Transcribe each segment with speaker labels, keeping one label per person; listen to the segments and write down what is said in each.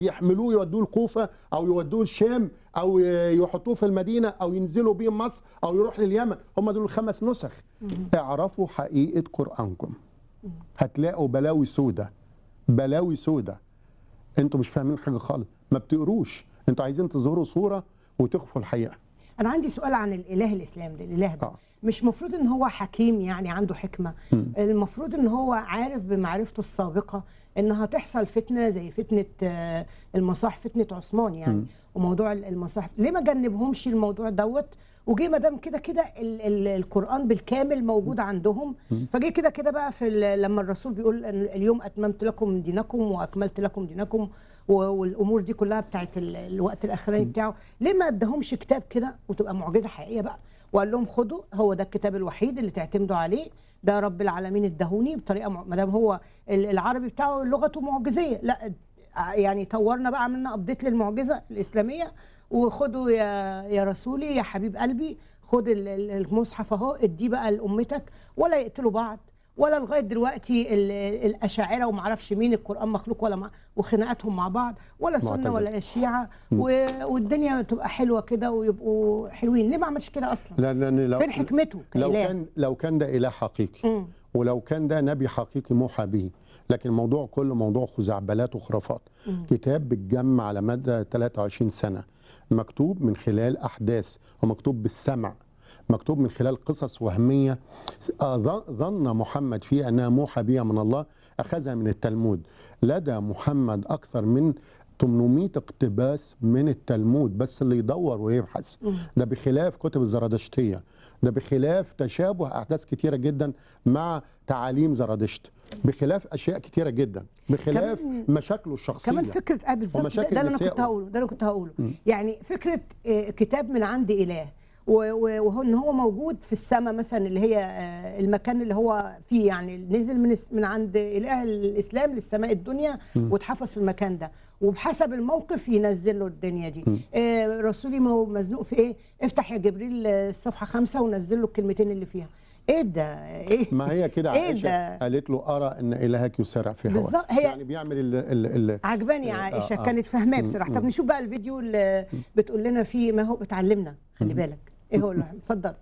Speaker 1: يحملوه يودوه الكوفه او يودوه الشام او يحطوه في المدينه او ينزلوا بيه مصر او يروح لليمن هم دول الخمس نسخ اعرفوا حقيقه قرانكم هتلاقوا بلاوي سودة بلاوي سودة انتوا مش فاهمين حاجه خالص ما بتقروش انتوا عايزين تظهروا صوره وتخفوا الحقيقه
Speaker 2: انا عندي سؤال عن الاله الاسلام ده الاله ده
Speaker 1: آه.
Speaker 2: مش مفروض ان هو حكيم يعني عنده حكمه المفروض ان هو عارف بمعرفته السابقه ان هتحصل فتنه زي فتنه آه، المصاح فتنه عثمان يعني وموضوع المصاحف ليه ما جنبهمش الموضوع دوت وجه ما دام كده كده ال- ال- القران بالكامل موجود عندهم فجه كده كده بقى في ال- لما الرسول بيقول ان اليوم اتممت لكم دينكم واكملت لكم دينكم و- والامور دي كلها بتاعت ال- الوقت الاخراني بتاعه ليه ما ادهمش كتاب كده وتبقى معجزه حقيقيه بقى وقال لهم خدوا هو ده الكتاب الوحيد اللي تعتمدوا عليه ده رب العالمين ادهوني بطريقه مع- ما دام هو ال- العربي بتاعه لغته معجزيه لا يعني طورنا بقى عملنا ابديت للمعجزه الاسلاميه وخدوا يا يا رسولي يا حبيب قلبي خد ال- ال- المصحف اهو اديه بقى لامتك ولا يقتلوا بعض ولا لغايه دلوقتي ال- الاشاعره وما اعرفش مين القران مخلوق ولا مع وخناقاتهم مع بعض ولا سنه
Speaker 1: معتزلة.
Speaker 2: ولا الشيعه و- والدنيا تبقى حلوه كده ويبقوا حلوين ليه ما عملش كده اصلا
Speaker 1: لان لأن لو
Speaker 2: فين حكمته
Speaker 1: لو
Speaker 2: كإله؟
Speaker 1: كان لو كان ده اله حقيقي
Speaker 2: مم.
Speaker 1: ولو كان ده نبي حقيقي موحى به لكن الموضوع كله موضوع خزعبلات وخرافات كتاب بتجمع على مدى 23 سنه مكتوب من خلال احداث ومكتوب بالسمع مكتوب من خلال قصص وهميه آه، ظن- ظن محمد فيه انها موحى بها من الله اخذها من التلمود لدى محمد اكثر من 800 اقتباس من التلمود بس اللي يدور ويبحث ده بخلاف كتب الزرادشتيه ده بخلاف تشابه احداث كتيره جدا مع تعاليم زرادشت بخلاف اشياء كتيره جدا بخلاف
Speaker 2: كمان-
Speaker 1: مشاكله الشخصيه
Speaker 2: كمان فكره اه بالظبط ده,
Speaker 1: ومشاكل
Speaker 2: ده اللي انا
Speaker 1: نسائه.
Speaker 2: كنت هقوله ده اللي كنت هقوله يعني فكره آه، كتاب من عند اله و- و- وهو ان هو موجود في السماء مثلا اللي هي آه، المكان اللي هو فيه يعني نزل من الس- من عند اله الاسلام للسماء الدنيا واتحفظ في المكان ده وبحسب الموقف ينزل له الدنيا دي آه، رسولي ما هو مزنوق في ايه افتح يا جبريل آه، الصفحه خمسة ونزل له الكلمتين اللي فيها ايه ده ايه
Speaker 1: ما هي كده
Speaker 2: إيه
Speaker 1: عائشه
Speaker 2: ده؟
Speaker 1: قالت له ارى ان الهك يسارع في هواه
Speaker 2: بالظبط، هي-
Speaker 1: يعني بيعمل ال ال ال
Speaker 2: عجباني يا
Speaker 1: آه،
Speaker 2: عائشه
Speaker 1: آه.
Speaker 2: كانت فاهماه
Speaker 1: مم،
Speaker 2: بصراحه
Speaker 1: مم.
Speaker 2: طب نشوف بقى الفيديو اللي بتقول لنا فيه ما هو بتعلمنا خلي بالك ايه هو اللي اتفضل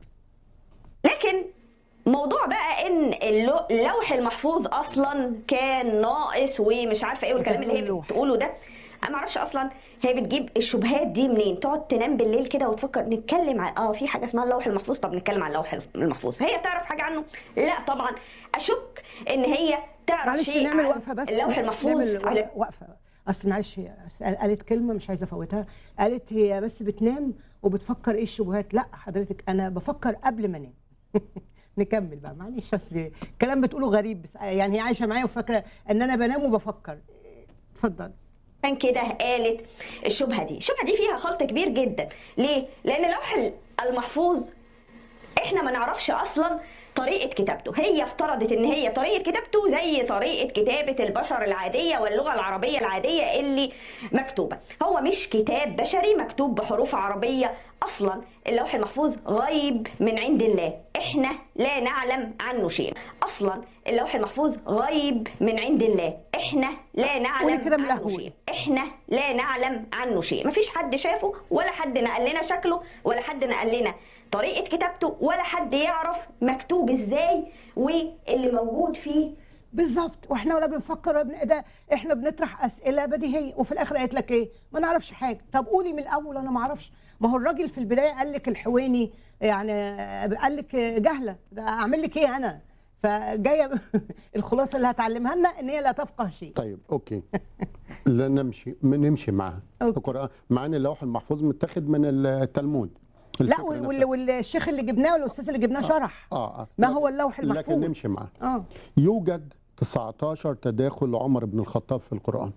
Speaker 3: لكن موضوع بقى ان اللو- اللوح المحفوظ اصلا كان ناقص ومش عارفه ايه والكلام اللي هي
Speaker 2: اللوح.
Speaker 3: بتقوله ده انا ما اعرفش اصلا هي بتجيب الشبهات دي منين تقعد تنام بالليل كده وتفكر نتكلم عن اه في حاجه اسمها اللوح المحفوظ طب نتكلم عن اللوح المحفوظ هي تعرف حاجه عنه لا طبعا اشك ان هي تعرف
Speaker 2: معلش
Speaker 3: شيء
Speaker 2: نعمل
Speaker 3: عن
Speaker 2: وقفه بس
Speaker 3: اللوح المحفوظ
Speaker 2: نعمل
Speaker 3: على
Speaker 2: وقفه, وقفة. اصل معلش هي قالت كلمه مش عايزه افوتها قالت هي بس بتنام وبتفكر ايه الشبهات لا حضرتك انا بفكر قبل ما انام نكمل بقى معلش اصل الكلام بتقوله غريب بس يعني هي عايشه معايا وفاكره ان انا بنام وبفكر اتفضل
Speaker 3: عشان كده قالت الشبهه دي الشبهه دي فيها خلط كبير جدا ليه لان اللوح المحفوظ احنا ما نعرفش اصلا طريقة كتابته هي افترضت ان هي طريقة كتابته زي طريقة كتابة البشر العادية واللغة العربية العادية اللي مكتوبة هو مش كتاب بشري مكتوب بحروف عربية اصلا اللوح المحفوظ غيب من عند الله احنا لا نعلم عنه شيء اصلا اللوح المحفوظ غيب من عند الله احنا لا نعلم
Speaker 2: قولي كده من
Speaker 3: عنه
Speaker 2: الأول.
Speaker 3: شيء احنا لا نعلم عنه شيء مفيش حد شافه ولا حد نقل لنا شكله ولا حد نقل لنا طريقة كتابته ولا حد يعرف مكتوب ازاي واللي موجود فيه
Speaker 2: بالظبط واحنا ولا بنفكر ولا بن... ده احنا بنطرح اسئله بديهيه وفي الاخر قالت لك ايه ما نعرفش حاجه طب قولي من الاول انا ما اعرفش ما هو الراجل في البدايه قال لك الحويني يعني قال لك جهله ده اعمل لك ايه انا فجايه الخلاصه اللي هتعلمها لنا ان هي لا تفقه شيء
Speaker 1: طيب اوكي لا نمشي نمشي معاها
Speaker 2: أوكي.
Speaker 1: القران مع ان اللوح المحفوظ متاخد من التلمود
Speaker 2: لا
Speaker 1: الفكرة
Speaker 2: وال-
Speaker 1: نفسها.
Speaker 2: وال- والشيخ اللي جبناه والاستاذ اللي جبناه شرح
Speaker 1: اه اه
Speaker 2: ما هو اللوح المحفوظ
Speaker 1: لكن نمشي معاه
Speaker 2: اه
Speaker 1: يوجد 19 تداخل لعمر بن الخطاب في القرآن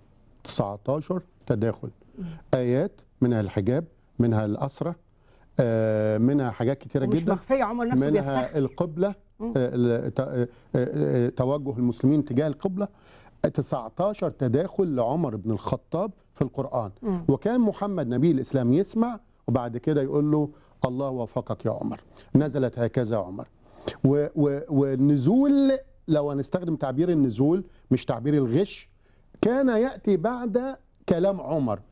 Speaker 1: 19 تداخل آيات منها الحجاب منها الأسرة آه، منها حاجات كتيرة
Speaker 2: ومش
Speaker 1: جدا
Speaker 2: مخفيه عمر نفسه
Speaker 1: منها
Speaker 2: بيفتخر
Speaker 1: القبلة آه، ال- ت- آه، آه، توجه المسلمين تجاه القبلة 19 تداخل لعمر بن الخطاب في القرآن وكان محمد نبي الإسلام يسمع وبعد كده يقول له الله وفقك يا عمر نزلت هكذا يا عمر و و والنزول لو هنستخدم تعبير النزول مش تعبير الغش كان يأتي بعد كلام عمر